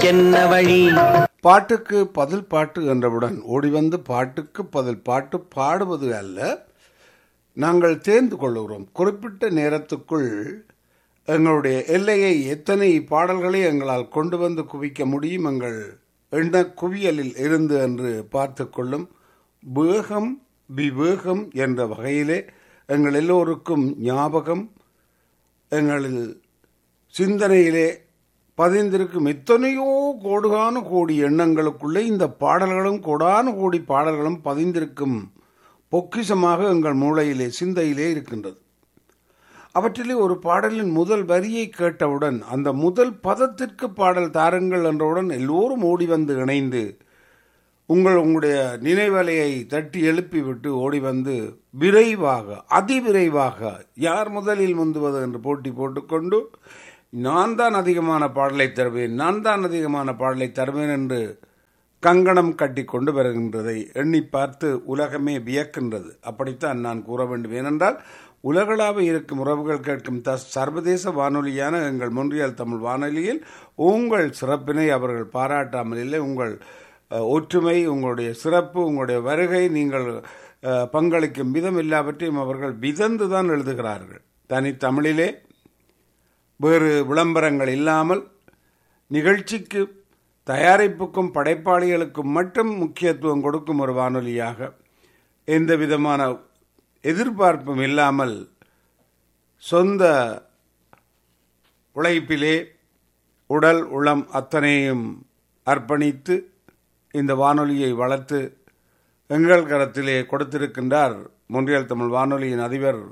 என்ன வழி பாட்டுக்கு பதில் பாட்டு என்றவுடன் ஓடி வந்து பாட்டுக்கு பதில் பாட்டு பாடுவது அல்ல நாங்கள் தேர்ந்து கொள்ளுகிறோம் குறிப்பிட்ட நேரத்துக்குள் எங்களுடைய எல்லையை எத்தனை பாடல்களை எங்களால் கொண்டு வந்து குவிக்க முடியும் எங்கள் எண்ண குவியலில் இருந்து என்று பார்த்து கொள்ளும் வேகம் விவேகம் என்ற வகையிலே எங்கள் எல்லோருக்கும் ஞாபகம் எங்களில் சிந்தனையிலே பதிந்திருக்கும் எத்தனையோ கோடுகான கோடி எண்ணங்களுக்குள்ளே இந்த பாடல்களும் கோடான கோடி பாடல்களும் பதிந்திருக்கும் பொக்கிஷமாக எங்கள் மூளையிலே சிந்தையிலே இருக்கின்றது அவற்றிலே ஒரு பாடலின் முதல் வரியை கேட்டவுடன் அந்த முதல் பதத்திற்கு பாடல் தாருங்கள் என்றவுடன் எல்லோரும் ஓடி வந்து இணைந்து உங்கள் உங்களுடைய நினைவலையை தட்டி எழுப்பிவிட்டு ஓடி வந்து விரைவாக அதிவிரைவாக யார் முதலில் முந்துவது என்று போட்டி போட்டுக்கொண்டு நான் தான் அதிகமான பாடலை தருவேன் நான் தான் அதிகமான பாடலை தருவேன் என்று கங்கணம் கட்டி கொண்டு வருகின்றதை எண்ணி பார்த்து உலகமே வியக்கின்றது அப்படித்தான் நான் கூற வேண்டும் ஏனென்றால் உலகளாவ இருக்கும் உறவுகள் கேட்கும் த சர்வதேச வானொலியான எங்கள் மொன்றியல் தமிழ் வானொலியில் உங்கள் சிறப்பினை அவர்கள் பாராட்டாமல் இல்லை உங்கள் அஹ், ஒற்றுமை உங்களுடைய சிறப்பு உங்களுடைய வருகை நீங்கள் அஹ், பங்களிக்கும் விதம் எல்லாவற்றையும் அவர்கள் விதந்து தான் எழுதுகிறார்கள் தனி தமிழிலே வேறு விளம்பரங்கள் இல்லாமல் நிகழ்ச்சிக்கு தயாரிப்புக்கும் படைப்பாளிகளுக்கும் மட்டும் முக்கியத்துவம் கொடுக்கும் ஒரு வானொலியாக எந்த விதமான எதிர்பார்ப்பும் இல்லாமல் சொந்த உழைப்பிலே உடல் உளம் அத்தனையும் அர்ப்பணித்து இந்த வானொலியை வளர்த்து எங்கள் கரத்திலே கொடுத்திருக்கின்றார் மொன்றியல் தமிழ் வானொலியின் அதிபர்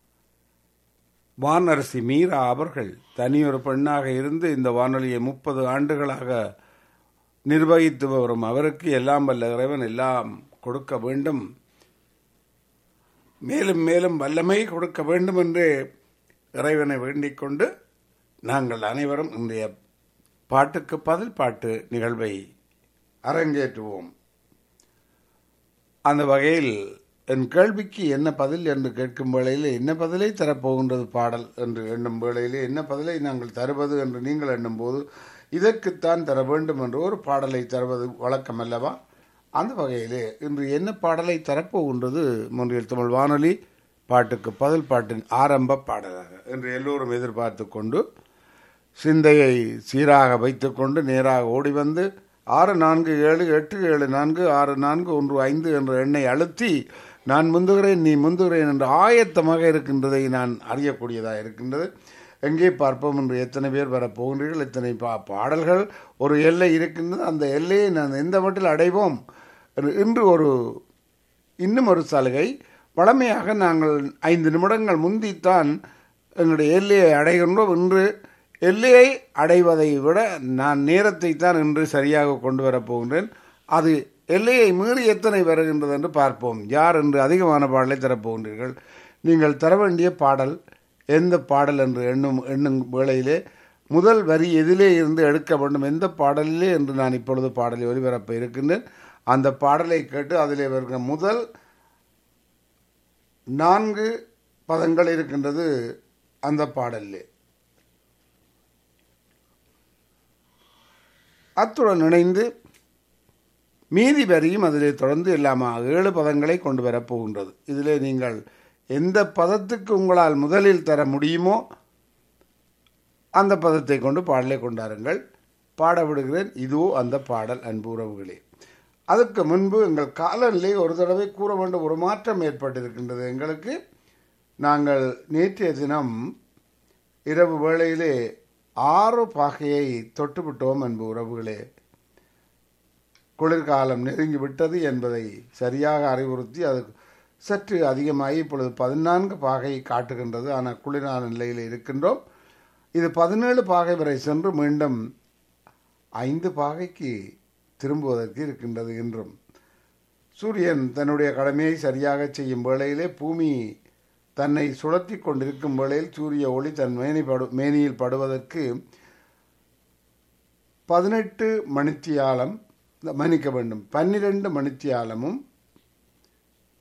வானரசி மீரா அவர்கள் தனியொரு பெண்ணாக இருந்து இந்த வானொலியை முப்பது ஆண்டுகளாக நிர்வகித்து வரும் அவருக்கு எல்லாம் வல்ல இறைவன் எல்லாம் கொடுக்க வேண்டும் மேலும் மேலும் வல்லமை கொடுக்க வேண்டும் என்று இறைவனை வேண்டிக் கொண்டு நாங்கள் அனைவரும் இன்றைய பாட்டுக்கு பதில் பாட்டு நிகழ்வை அரங்கேற்றுவோம் அந்த வகையில் என் கேள்விக்கு என்ன பதில் என்று கேட்கும் வேளையில் என்ன பதிலை தரப்போகின்றது பாடல் என்று எண்ணும் வேளையிலே என்ன பதிலை நாங்கள் தருவது என்று நீங்கள் எண்ணும்போது இதற்குத்தான் தர வேண்டும் என்று ஒரு பாடலை தருவது வழக்கம் அல்லவா அந்த வகையிலே இன்று என்ன பாடலை தரப்போகின்றது மொன்றியல் தமிழ் வானொலி பாட்டுக்கு பதில் பாட்டின் ஆரம்ப பாடலாக என்று எல்லோரும் எதிர்பார்த்து கொண்டு சிந்தையை சீராக வைத்துக்கொண்டு நேராக ஓடி வந்து ஆறு நான்கு ஏழு எட்டு ஏழு நான்கு ஆறு நான்கு ஒன்று ஐந்து என்ற எண்ணை அழுத்தி நான் முந்துகிறேன் நீ முந்துகிறேன் என்ற ஆயத்தமாக இருக்கின்றதை நான் அறியக்கூடியதாக இருக்கின்றது எங்கே பார்ப்போம் என்று எத்தனை பேர் வரப்போகின்றீர்கள் எத்தனை பா பாடல்கள் ஒரு எல்லை இருக்கின்றது அந்த எல்லையை நான் எந்த மட்டில் அடைவோம் என்று இன்று ஒரு இன்னும் ஒரு சலுகை வழமையாக நாங்கள் ஐந்து நிமிடங்கள் முந்தித்தான் எங்களுடைய எல்லையை அடைகின்றோம் இன்று எல்லையை அடைவதை விட நான் நேரத்தை தான் இன்று சரியாக கொண்டு வரப் போகின்றேன் அது எல்லையை மீறி எத்தனை வருகின்றது என்று பார்ப்போம் யார் என்று அதிகமான பாடலை தரப்போகின்றீர்கள் நீங்கள் தர வேண்டிய பாடல் எந்த பாடல் என்று எண்ணும் எண்ணும் வேளையிலே முதல் வரி எதிலே இருந்து எடுக்க வேண்டும் எந்த பாடலிலே என்று நான் இப்பொழுது பாடலை ஒலிபரப்ப இருக்கின்றேன் அந்த பாடலை கேட்டு அதிலே வருகிற முதல் நான்கு பதங்கள் இருக்கின்றது அந்த பாடலிலே அத்துடன் இணைந்து மீதி வரியும் அதிலே தொடர்ந்து எல்லாமா ஏழு பதங்களை கொண்டு வரப் போகின்றது இதிலே நீங்கள் எந்த பதத்துக்கு உங்களால் முதலில் தர முடியுமோ அந்த பதத்தை கொண்டு பாடலை கொண்டாருங்கள் பாட விடுகிறேன் இதோ அந்த பாடல் அன்பு உறவுகளே அதற்கு முன்பு எங்கள் காலநிலை ஒரு தடவை கூற வேண்டும் ஒரு மாற்றம் ஏற்பட்டிருக்கின்றது எங்களுக்கு நாங்கள் நேற்றைய தினம் இரவு வேளையிலே ஆறு பாகையை தொட்டுவிட்டோம் அன்பு உறவுகளே குளிர்காலம் நெருங்கி விட்டது என்பதை சரியாக அறிவுறுத்தி அது சற்று அதிகமாகி இப்பொழுது பதினான்கு பாகை காட்டுகின்றது ஆனால் குளிரான நிலையில் இருக்கின்றோம் இது பதினேழு பாகை வரை சென்று மீண்டும் ஐந்து பாகைக்கு திரும்புவதற்கு இருக்கின்றது என்றும் சூரியன் தன்னுடைய கடமையை சரியாக செய்யும் வேளையிலே பூமி தன்னை சுழற்றி கொண்டிருக்கும் வேளையில் சூரிய ஒளி தன் மேனி படு மேனியில் படுவதற்கு பதினெட்டு மணித்தியாலம் மன்னிக்க வேண்டும் பன்னிரண்டு மணித்தியாலமும்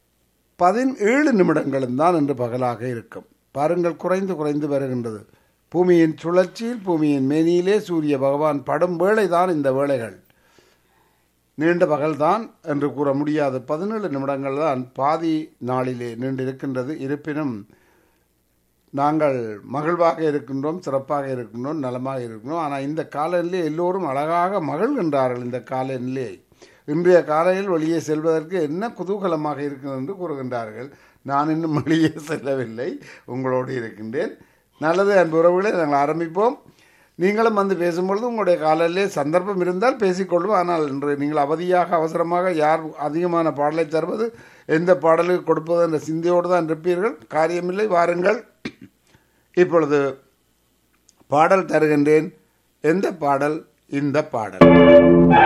பதினேழு நிமிடங்களும் தான் இன்று பகலாக இருக்கும் பாருங்கள் குறைந்து குறைந்து வருகின்றது பூமியின் சுழற்சியில் பூமியின் மேனியிலே சூரிய பகவான் படும் வேளைதான் இந்த வேளைகள் நீண்ட பகல்தான் என்று கூற முடியாது பதினேழு நிமிடங்கள் தான் பாதி நாளிலே நீண்டிருக்கின்றது இருப்பினும் நாங்கள் மகிழ்வாக இருக்கின்றோம் சிறப்பாக இருக்கின்றோம் நலமாக இருக்கின்றோம் ஆனால் இந்த காலநிலை எல்லோரும் அழகாக மகிழ்கின்றார்கள் இந்த காலநிலை இன்றைய காலையில் வெளியே செல்வதற்கு என்ன குதூகலமாக இருக்கிறது என்று கூறுகின்றார்கள் நான் இன்னும் வெளியே செல்லவில்லை உங்களோடு இருக்கின்றேன் நல்லது அன்பு உறவுகளை நாங்கள் ஆரம்பிப்போம் நீங்களும் வந்து பேசும்பொழுது உங்களுடைய காலையிலே சந்தர்ப்பம் இருந்தால் பேசிக்கொள்வோம் ஆனால் இன்று நீங்கள் அவதியாக அவசரமாக யார் அதிகமான பாடலை தருவது எந்த பாடலுக்கு கொடுப்பது என்ற சிந்தையோடு தான் இருப்பீர்கள் காரியமில்லை வாருங்கள் இப்பொழுது பாடல் தருகின்றேன் எந்த பாடல் இந்த பாடல்